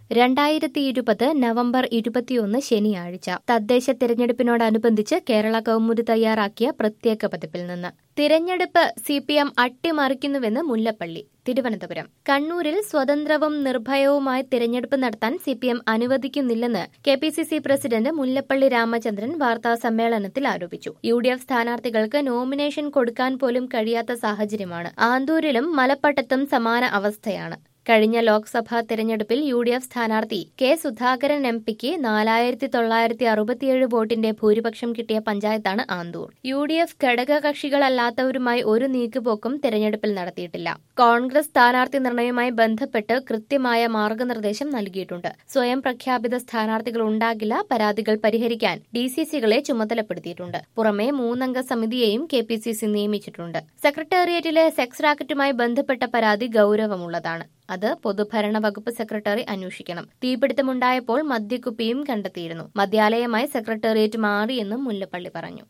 രണ്ടായിരത്തി ഇരുപത് നവംബർ ഇരുപത്തിയൊന്ന് ശനിയാഴ്ച തദ്ദേശ തിരഞ്ഞെടുപ്പിനോടനുബന്ധിച്ച് കേരള കൗമുദി തയ്യാറാക്കിയ പ്രത്യേക പതിപ്പിൽ നിന്ന് തിരഞ്ഞെടുപ്പ് സി പി എം അട്ടിമറിക്കുന്നുവെന്ന് മുല്ലപ്പള്ളി തിരുവനന്തപുരം കണ്ണൂരിൽ സ്വതന്ത്രവും നിർഭയവുമായി തിരഞ്ഞെടുപ്പ് നടത്താൻ സി പി എം അനുവദിക്കുന്നില്ലെന്ന് K P C C president Mullappally Ramachandran വാർത്താ സമ്മേളനത്തിൽ ആരോപിച്ചു യു ഡി എഫ് സ്ഥാനാർത്ഥികൾക്ക് നോമിനേഷൻ കൊടുക്കാൻ പോലും കഴിയാത്ത സാഹചര്യമാണ് ആന്തൂരിലും മലപ്പട്ടത്തും സമാന അവസ്ഥയാണ് കഴിഞ്ഞ ലോക്സഭാ തെരഞ്ഞെടുപ്പിൽ യു ഡി എഫ് സ്ഥാനാർത്ഥി കെ സുധാകരൻ എം പിക്ക് നാലായിരത്തി തൊള്ളായിരത്തി അറുപത്തിയേഴ് വോട്ടിന്റെ ഭൂരിപക്ഷം കിട്ടിയ പഞ്ചായത്താണ് ആന്തൂർ യു ഡി എഫ് ഘടകകക്ഷികളല്ലാത്തവരുമായി ഒരു നീക്കുപോക്കും തെരഞ്ഞെടുപ്പിൽ നടത്തിയിട്ടില്ല കോൺഗ്രസ് സ്ഥാനാർത്ഥി നിർണയവുമായി ബന്ധപ്പെട്ട് കൃത്യമായ മാർഗനിർദ്ദേശം നൽകിയിട്ടുണ്ട് സ്വയം പ്രഖ്യാപിത സ്ഥാനാർത്ഥികൾ ഉണ്ടാകില്ല പരാതികൾ പരിഹരിക്കാൻ ഡി സി സികളെ ചുമതലപ്പെടുത്തിയിട്ടുണ്ട് പുറമെ മൂന്നംഗ സമിതിയെയും കെ പി സി സി നിയമിച്ചിട്ടുണ്ട് സെക്രട്ടേറിയറ്റിലെ സെക്സ് റാക്കറ്റുമായി ബന്ധപ്പെട്ട പരാതി ഗൌരവമുള്ളതാണ് അത് പൊതുഭരണ വകുപ്പ് സെക്രട്ടറി അന്വേഷിക്കണം തീപിടുത്തമുണ്ടായപ്പോൾ മദ്യക്കുപ്പിയും കണ്ടെത്തിയിരുന്നു മദ്യാലയമായി സെക്രട്ടേറിയറ്റ് മാറിയെന്നും മുല്ലപ്പള്ളി പറഞ്ഞു